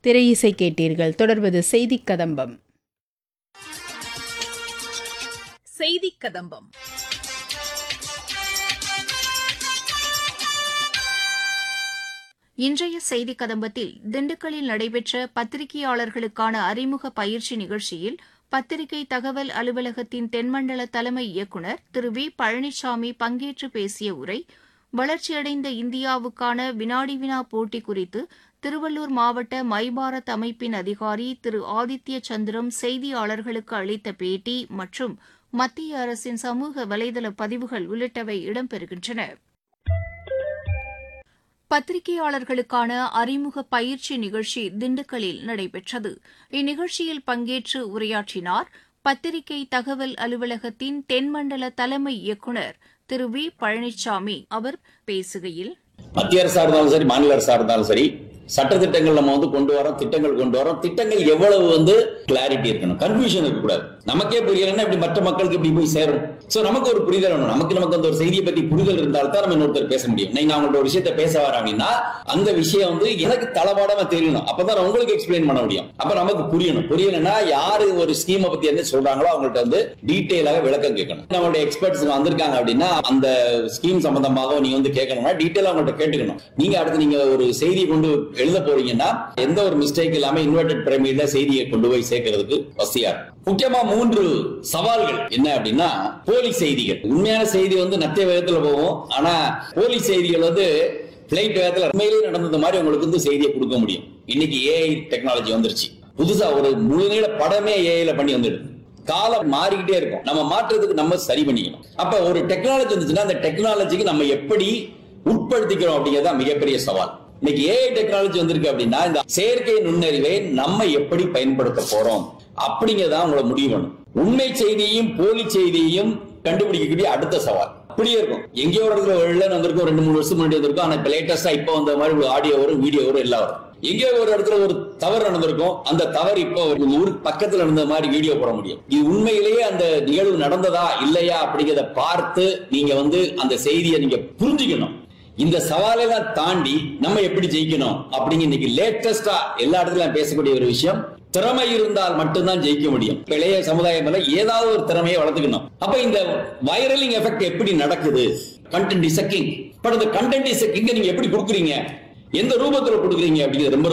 திரையிசை கேட்டீர்கள் தொடர்வது செய்திக் கதம்பம் செய்திக் கதம்பம் இன்றைய செய்தி கதம்பத்தில் திண்டுக்கல்லில் நடைபெற்ற பத்திரிகையாளர்களுக்கான அறிமுக பயிற்சி நிகழ்ச்சியில் பத்திரிகை தகவல் அலுவலகத்தின் தென்மண்டல தலைமை இயக்குநர் திரு வி பழனிசாமி பங்கேற்று பேசிய உரை வளர்ச்சியடைந்த இந்தியாவுக்கான வினாடி வினா போட்டி குறித்து திருவள்ளூர் மாவட்ட மைபாரத் அமைப்பின் அதிகாரி திரு ஆதித்ய சந்திரம் செய்தியாளர்களுக்கு அளித்த பேட்டி மற்றும் மத்திய அரசின் சமூக வலைதள பதிவுகள் உள்ளிட்டவை இடம்பெறுகின்றன பத்திரிகையாளர்களுக்கான அறிமுக பயிற்சி நிகழ்ச்சி திண்டுக்கல்லில் நடைபெற்றது இந்நிகழ்ச்சியில் பங்கேற்று உரையாற்றினார் பத்திரிகை தகவல் அலுவலகத்தின் தென்மண்டல தலைமை இயக்குநர் திரு வி பழனிசாமி அவர் பேசுகையில் மத்திய அரசா இருந்தாலும் சரி மாநில அரசா இருந்தாலும் சரி சட்டத்திட்டங்கள் நம்ம வந்து கொண்டு வரோம் திட்டங்கள் கொண்டு வரோம் திட்டங்கள் எவ்வளவு வந்து கிளாரிட்டி இருக்கணும் கன்ஃபியூஷன் இருக்கக்கூடாது நமக்கே புரியலன்னா இப்படி மற்ற மக்களுக்கு இப்படி போய் சேரும் சோ நமக்கு ஒரு புரிதல் வேணும் நமக்கு நமக்கு அந்த ஒரு செய்தியை பத்தி புரிதல் இருந்தால் தான் நம்ம இன்னொருத்தர் பேச முடியும் நீங்க அவங்கள்ட்ட ஒரு விஷயத்த பேச வர அப்படின்னா அந்த விஷயம் வந்து எனக்கு தளபாடமா தெரியணும் அப்பதான் நான் உங்களுக்கு எக்ஸ்பிளைன் பண்ண முடியும் அப்ப நமக்கு புரியணும் புரியலன்னா யாரு ஒரு ஸ்கீமை பத்தி என்ன சொல்றாங்களோ அவங்கள்ட்ட வந்து டீட்டெயிலாக விளக்கம் கேட்கணும் நம்மளுடைய எக்ஸ்பர்ட்ஸ் வந்திருக்காங்க அப்படின்னா அந்த ஸ்கீம் சம்பந்தமாக நீங்க வந்து கேட்கணும்னா டீட்டெயிலா அவங்கள்ட்ட கேட்டுக்கணும் நீங்க அடுத்து நீங்க ஒரு செய்தி கொண்டு எழுத போறீங்கன்னா எந்த ஒரு மிஸ்டேக் இல்லாம இன்வெர்டட் பிரமிட்ல செய்தியை கொண்டு போய் சேர்க்கறதுக்கு வசதியா இருக்கும். முக்கியமா மூன்று சவால்கள் என்ன அப்படின்னா போலி செய்திகள் உண்மையான செய்தி வந்து நத்திய வேகத்துல போகும் ஆனா போலி செய்திகள் வந்து பிளைட் வேகத்துல உண்மையிலேயே நடந்தது மாதிரி உங்களுக்கு வந்து செய்தியை கொடுக்க முடியும் இன்னைக்கு ஏஐ டெக்னாலஜி வந்துருச்சு புதுசா ஒரு முழு நீள படமே ஏஐல பண்ணி வந்துடுது காலம் மாறிக்கிட்டே இருக்கும் நம்ம மாற்றுறதுக்கு நம்ம சரி பண்ணிக்கணும் அப்ப ஒரு டெக்னாலஜி வந்துச்சுன்னா அந்த டெக்னாலஜிக்கு நம்ம எப்படி உட்படுத்திக்கிறோம் அப்படிங்கிறது மிகப்பெரிய சவால் இன்னைக்கு ஏஐ டெக்னாலஜி வந்திருக்கு அப்படின்னா இந்த செயற்கை நுண்ணறிவை நம்ம எப்படி பயன்படுத்த போறோம் அப்படிங்கறத உங்களை முடிவு பண்ணும் உண்மை செய்தியையும் போலி செய்தியையும் கண்டுபிடிக்கக்கூடிய அடுத்த சவால் அப்படியே இருக்கும் எங்கேயோ ஒரு இடத்துல ஒரு வில்லன் வந்திருக்கும் ரெண்டு மூணு வருஷம் முன்னாடி வந்திருக்கும் ஆனா இப்ப லேட்டஸ்டா இப்ப வந்த மாதிரி ஆடியோ வரும் வீடியோ வரும் எல்லாம் வரும் எங்கேயோ ஒரு இடத்துல ஒரு தவறு நடந்திருக்கும் அந்த தவறு இப்போ ஒரு ஊருக்கு பக்கத்துல நடந்த மாதிரி வீடியோ போட முடியும் இது உண்மையிலேயே அந்த நிகழ்வு நடந்ததா இல்லையா அப்படிங்கிறத பார்த்து நீங்க வந்து அந்த செய்தியை நீங்க புரிஞ்சுக்கணும் இந்த சவாலெல்லாம் தாண்டி நம்ம எப்படி ஜெயிக்கணும் அப்படிங்க இன்னைக்கு லேட்டஸ்டா எல்லா இடத்துலயும் பேசக்கூடிய ஒரு விஷயம் திறமை இருந்தால் மட்டும்தான் ஜெயிக்க முடியும் இப்ப இளைய சமுதாயம் மேல ஏதாவது ஒரு திறமையை வளர்த்துக்கணும் அப்ப இந்த வைரலிங் எஃபெக்ட் எப்படி நடக்குது கண்டென்ட் இஸ் கிங் பட் அந்த கண்டென்ட் இஸ் கிங்க நீங்க எப்படி கொடுக்குறீங்க எந்த ரூபத்துல கொடுக்குறீங்க அப்படிங்கிறது ரொம்ப